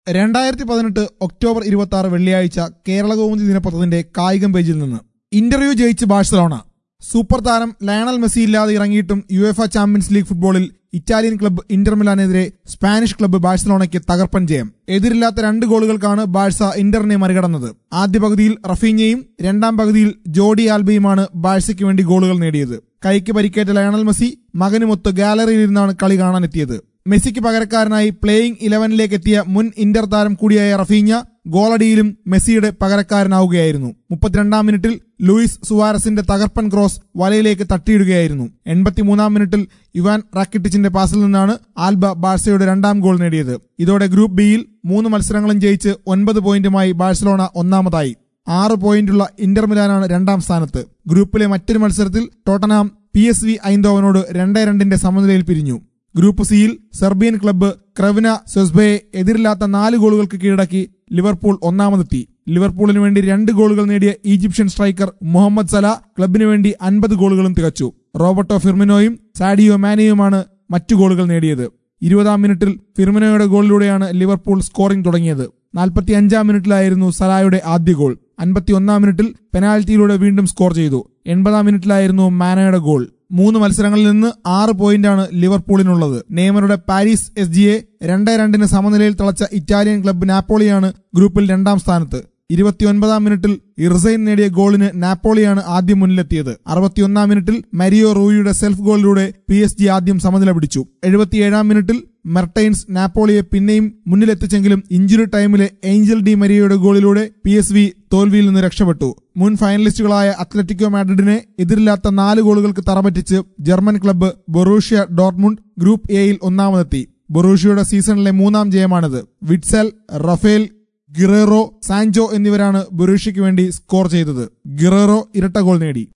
രണ്ടായിരത്തി പതിനെട്ട് ഒക്ടോബർ ഇരുപത്തി ആറ് വെള്ളിയാഴ്ച കേരള കൗമുദി ദിനപത്രത്തിന്റെ കായികം പേജിൽ നിന്ന് ഇന്റർവ്യൂ ജയിച്ച് ബാഴ്സലോണ സൂപ്പർ താരം ലയണൽ മെസ്സി ഇല്ലാതെ ഇറങ്ങിയിട്ടും യു എഫ ചാമ്പ്യൻസ് ലീഗ് ഫുട്ബോളിൽ ഇറ്റാലിയൻ ക്ലബ്ബ് ഇന്റർ മിലാനെതിരെ സ്പാനിഷ് ക്ലബ്ബ് ബാഴ്സലോണയ്ക്ക് തകർപ്പൻ ജയം എതിരില്ലാത്ത രണ്ട് ഗോളുകൾക്കാണ് ബാഴ്സ ഇന്ററിനെ മറികടന്നത് ആദ്യ പകുതിയിൽ റഫീഞ്ഞയും രണ്ടാം പകുതിയിൽ ജോഡി ആൽബയുമാണ് ബാഴ്സയ്ക്ക് വേണ്ടി ഗോളുകൾ നേടിയത് കൈക്ക് പരിക്കേറ്റ ലയണൽ മെസ്സി മകനുമൊത്ത് ഗാലറിയിൽ ഇരുന്നാണ് കളി കാണാനെത്തിയത് മെസ്സിക്ക് പകരക്കാരനായി പ്ലേയിംഗ് ഇലവനിലേക്ക് എത്തിയ മുൻ ഇന്റർ താരം കൂടിയായ റഫീഞ്ഞ ഗോളടിയിലും മെസ്സിയുടെ പകരക്കാരനാവുകയായിരുന്നു മുപ്പത്തിരണ്ടാം മിനിറ്റിൽ ലൂയിസ് സുവാരസിന്റെ തകർപ്പൻ ക്രോസ് വലയിലേക്ക് തട്ടിയിടുകയായിരുന്നു എൺപത്തിമൂന്നാം മിനിറ്റിൽ ഇവാൻ റാക്കിറ്റിച്ചിന്റെ പാസിൽ നിന്നാണ് ആൽബ ബാഴ്സയുടെ രണ്ടാം ഗോൾ നേടിയത് ഇതോടെ ഗ്രൂപ്പ് ബിയിൽ മൂന്ന് മത്സരങ്ങളും ജയിച്ച് ഒൻപത് പോയിന്റുമായി ബാഴ്സലോണ ഒന്നാമതായി ആറ് പോയിന്റുള്ള ഇന്റർ മിലാനാണ് രണ്ടാം സ്ഥാനത്ത് ഗ്രൂപ്പിലെ മറ്റൊരു മത്സരത്തിൽ ടോട്ടനാം പി എസ് വി ഐന്തോവനോട് രണ്ടേ രണ്ടിന്റെ സമനിലയിൽ പിരിഞ്ഞു ഗ്രൂപ്പ് സിയിൽ സെർബിയൻ ക്ലബ്ബ് ക്രവന സെസ്ബയെ എതിരില്ലാത്ത നാല് ഗോളുകൾക്ക് കീഴടക്കി ലിവർപൂൾ ഒന്നാമതെത്തി ലിവർപൂളിന് വേണ്ടി രണ്ട് ഗോളുകൾ നേടിയ ഈജിപ്ഷ്യൻ സ്ട്രൈക്കർ മുഹമ്മദ് സല ക്ലബിന് വേണ്ടി അൻപത് ഗോളുകളും തികച്ചു റോബർട്ടോ ഫിർമിനോയും സാഡിയോ മാനയുമാണ് മറ്റു ഗോളുകൾ നേടിയത് ഇരുപതാം മിനിറ്റിൽ ഫിർമിനോയുടെ ഗോളിലൂടെയാണ് ലിവർപൂൾ സ്കോറിംഗ് തുടങ്ങിയത് നാൽപ്പത്തി അഞ്ചാം മിനിറ്റിലായിരുന്നു സലായുടെ ആദ്യ ഗോൾ അൻപത്തി ഒന്നാം മിനിറ്റിൽ പെനാൽറ്റിയിലൂടെ വീണ്ടും സ്കോർ ചെയ്തു എൺപതാം മിനിറ്റിലായിരുന്നു മാനയുടെ ഗോൾ മൂന്ന് മത്സരങ്ങളിൽ നിന്ന് ആറ് പോയിന്റാണ് ലിവർപൂളിനുള്ളത് നെയ്മറുടെ പാരീസ് എസ് ജിയെ രണ്ടേ രണ്ടിന് സമനിലയിൽ തളച്ച ഇറ്റാലിയൻ ക്ലബ്ബ് നാപ്പോളിയാണ് ഗ്രൂപ്പിൽ രണ്ടാം സ്ഥാനത്ത് ഇരുപത്തിയൊൻപതാം മിനിറ്റിൽ ഇർസൈൻ നേടിയ ഗോളിന് നാപ്പോളിയാണ് ആദ്യം മുന്നിലെത്തിയത് അറുപത്തിയൊന്നാം മിനിറ്റിൽ മരിയോ റൂയിയുടെ സെൽഫ് ഗോളിലൂടെ പി എസ് ജി ആദ്യം സമനില പിടിച്ചു എഴുപത്തിയേഴാം മിനിറ്റിൽ മെർട്ടൈൻസ് നാപ്പോളിയെ പിന്നെയും മുന്നിലെത്തിച്ചെങ്കിലും ഇഞ്ചുറി ടൈമിലെ ഏഞ്ചൽ ഡി മരിയയുടെ ഗോളിലൂടെ പി എസ് വി തോൽവിയിൽ നിന്ന് രക്ഷപ്പെട്ടു മുൻ ഫൈനലിസ്റ്റുകളായ അത്ലറ്റിക്കോ മാഡ്രിഡിനെ എതിരില്ലാത്ത നാല് ഗോളുകൾക്ക് തറപറ്റിച്ച് German club Borussia Dortmund group എയിൽ ഒന്നാമതെത്തി ബൊറൂഷ്യയുടെ സീസണിലെ മൂന്നാം ജയമാണിത് വിറ്റ്സൽ റഫേൽ ഗിറേറോ സാൻജോ എന്നിവരാണ് ബൊറൂഷ്യയ്ക്ക് വേണ്ടി സ്കോർ ചെയ്തത് ഗിറേറോ ഇരട്ട ഗോൾ നേടി